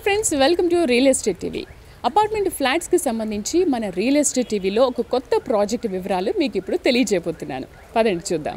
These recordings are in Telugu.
friends welcome to real estate TV apartment ఫ్లాట్స్కి సంబంధించి మన రియల్ ఎస్టేట్ టీవీలో ఒక కొత్త ప్రాజెక్ట్ వివరాలు మీకు ఇప్పుడు తెలియజేయబోతున్నాను పదండి చూద్దాం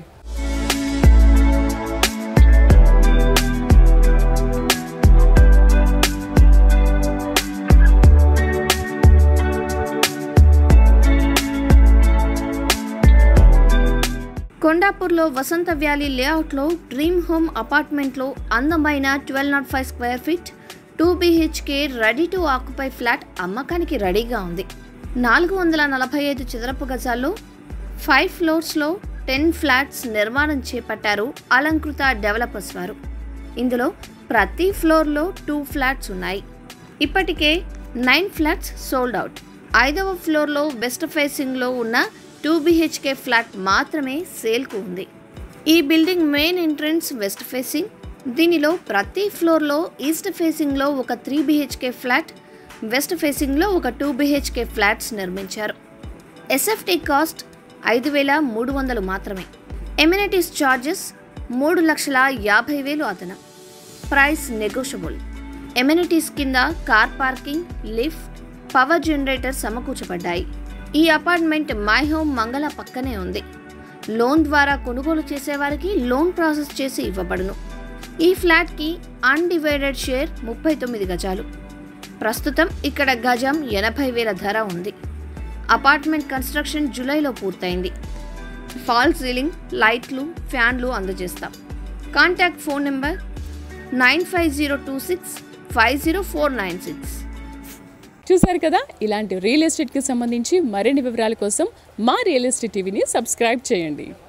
కొండాపూర్లో వసంత వ్యాలీ లేఅవుట్లో డ్రీమ్ హోమ్ అపార్ట్మెంట్లో అందమైన twelve naught five square feet two BHK ready to occupy flat అమ్మకానికి రెడీగా ఉంది నాలుగు వందల నలభై ఐదు చదరపు గజాల్లో ఫైవ్ ఫ్లోర్స్లో టెన్ ఫ్లాట్స్ నిర్మాణం చేపట్టారు అలంకృత డెవలపర్స్ వారు ఇందులో ప్రతి ఫ్లోర్లో టూ ఫ్లాట్స్ ఉన్నాయి ఇప్పటికే నైన్ ఫ్లాట్స్ సోల్డ్ అవుట్ ఐదవ ఫ్లోర్లో వెస్ట్ ఫేసింగ్లో ఉన్న టూ బిహెచ్కే ఫ్లాట్ మాత్రమే సేల్కు ఉంది ఈ building main entrance west facing దీనిలో ప్రతి ఫ్లోర్లో ఈస్ట్ ఫేసింగ్లో ఒక త్రీ బిహెచ్కే ఫ్లాట్ వెస్ట్ ఫేసింగ్లో ఒక టూ బిహెచ్కే ఫ్లాట్స్ నిర్మించారు ఎస్ఎఫ్టీ కాస్ట్ ఐదు వేల మూడు వందలు మాత్రమే ఎమ్యూనిటీస్ ఛార్జెస్ మూడు లక్షల యాభై వేలు అదనం ప్రైస్ నెగోషియబుల్ ఎమ్యూనిటీస్ కింద car parking lift power generator సమకూర్చబడ్డాయి ఈ అపార్ట్మెంట్ మై హోమ్ మంగళ పక్కనే ఉంది లోన్ ద్వారా కొనుగోలు చేసేవారికి లోన్ ప్రాసెస్ చేసి ఇవ్వబడును ఈ ఫ్లాట్కి అన్డివైడెడ్ షేర్ ముప్పై తొమ్మిది గజాలు ప్రస్తుతం ఇక్కడ గజం ఎనభై వేల ధర ఉంది అపార్ట్మెంట్ కన్స్ట్రక్షన్ జూలైలో పూర్తయింది ఫాల్ సీలింగ్ లైట్లు ఫ్యాన్లు అందజేస్తాం contact phone number nine five zero two six five zero four nine six చూశారు కదా ఇలాంటి రియల్ ఎస్టేట్కి సంబంధించి మరిన్ని వివరాల కోసం మా రియల్ ఎస్టేట్ టీవీని సబ్స్క్రైబ్ చేయండి